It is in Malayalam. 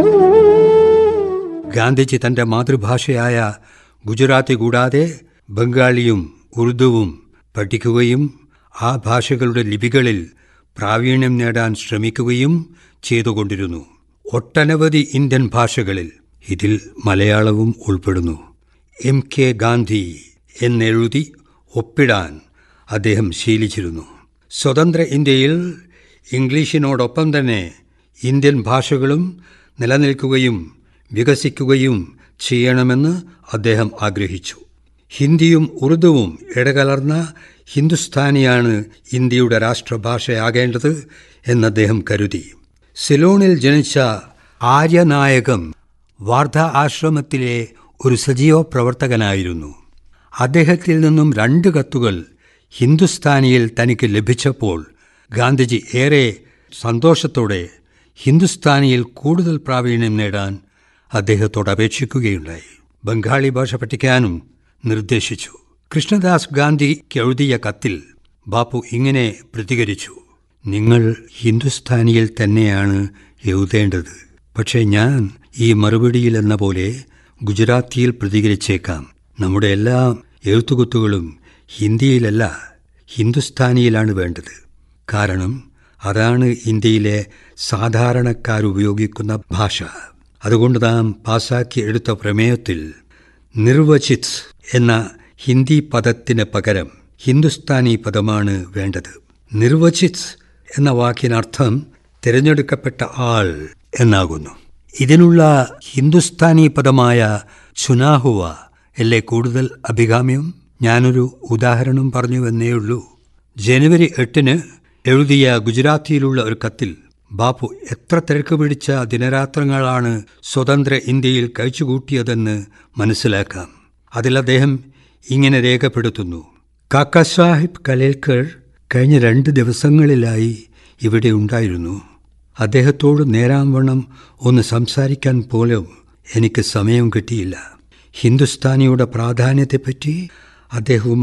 ഗാന്ധിജി തന്റെ മാതൃഭാഷയായ ഗുജറാത്തി കൂടാതെ ബംഗാളിയും ഉറുദുവും പഠിക്കുകയും ആ ഭാഷകളുടെ ലിപികളിൽ പ്രാവീണ്യം നേടാൻ ശ്രമിക്കുകയും ചെയ്തുകൊണ്ടിരുന്നു ഒട്ടനവധി ഇന്ത്യൻ ഭാഷകളിൽ ഇതിൽ മലയാളവും ഉൾപ്പെടുന്നു എം കെ ഗാന്ധി എന്നെഴുതി ഒപ്പിടാൻ അദ്ദേഹം ശീലിച്ചിരുന്നു സ്വതന്ത്ര ഇന്ത്യയിൽ ഇംഗ്ലീഷിനോടൊപ്പം തന്നെ ഇന്ത്യൻ ഭാഷകളും നിലനിൽക്കുകയും വികസിക്കുകയും ചെയ്യണമെന്ന് അദ്ദേഹം ആഗ്രഹിച്ചു ഹിന്ദിയും ഉറുദുവും ഇടകലർന്ന ഹിന്ദുസ്ഥാനിയാണ് ഇന്ത്യയുടെ രാഷ്ട്രഭാഷയാകേണ്ടത് എന്ന് അദ്ദേഹം കരുതി സിലോണിൽ ജനിച്ച ആര്യനായകം വാർധ ആശ്രമത്തിലെ ഒരു സജീവ പ്രവർത്തകനായിരുന്നു അദ്ദേഹത്തിൽ നിന്നും രണ്ട് കത്തുകൾ ഹിന്ദുസ്ഥാനിയിൽ തനിക്ക് ലഭിച്ചപ്പോൾ ഗാന്ധിജി ഏറെ സന്തോഷത്തോടെ ഹിന്ദുസ്ഥാനിയിൽ കൂടുതൽ പ്രാവീണ്യം നേടാൻ അദ്ദേഹത്തോട് അപേക്ഷിക്കുകയുണ്ടായി ബംഗാളി ഭാഷ പഠിക്കാനും നിർദ്ദേശിച്ചു കൃഷ്ണദാസ് ഗാന്ധിക്ക് എഴുതിയ കത്തിൽ ബാപ്പു ഇങ്ങനെ പ്രതികരിച്ചു നിങ്ങൾ ഹിന്ദുസ്ഥാനിയിൽ തന്നെയാണ് എഴുതേണ്ടത് പക്ഷേ ഞാൻ ഈ മറുപടിയിൽ എന്ന പോലെ ഗുജറാത്തിയിൽ പ്രതികരിച്ചേക്കാം നമ്മുടെ എല്ലാ എഴുത്തുകുത്തുകളും ഹിന്ദിയിലല്ല ഹിന്ദുസ്ഥാനിയിലാണ് വേണ്ടത് കാരണം അതാണ് ഇന്ത്യയിലെ സാധാരണക്കാരുപയോഗിക്കുന്ന ഭാഷ അതുകൊണ്ട് നാം പാസാക്കി എടുത്ത പ്രമേയത്തിൽ നിർവചിത് എന്ന ഹിന്ദി പദത്തിന് പകരം ഹിന്ദുസ്ഥാനി പദമാണ് വേണ്ടത് നിർവചിത് എന്ന വാക്കിനർത്ഥം തിരഞ്ഞെടുക്കപ്പെട്ട ആൾ എന്നാകുന്നു ഇതിനുള്ള ഹിന്ദുസ്ഥാനി പദമായ ചുനാഹുവ അല്ലേ കൂടുതൽ അഭികാമ്യം ഞാനൊരു ഉദാഹരണം പറഞ്ഞുവെന്നേയുള്ളൂ ജനുവരി എട്ടിന് എഴുതിയ ഗുജറാത്തിയിലുള്ള ഒരു കത്തിൽ ബാപ്പു എത്ര തിരക്ക് പിടിച്ച ദിനരാത്രങ്ങളാണ് സ്വതന്ത്ര ഇന്ത്യയിൽ കഴിച്ചുകൂട്ടിയതെന്ന് മനസ്സിലാക്കാം അതിൽ അദ്ദേഹം ഇങ്ങനെ രേഖപ്പെടുത്തുന്നു കാക്ക സാഹിബ് കലേൽക്കർ കഴിഞ്ഞ രണ്ട് ദിവസങ്ങളിലായി ഇവിടെ ഉണ്ടായിരുന്നു അദ്ദേഹത്തോട് നേരാംവണ്ണം ഒന്ന് സംസാരിക്കാൻ പോലും എനിക്ക് സമയം കിട്ടിയില്ല ഹിന്ദുസ്ഥാനിയുടെ പ്രാധാന്യത്തെപ്പറ്റി അദ്ദേഹവും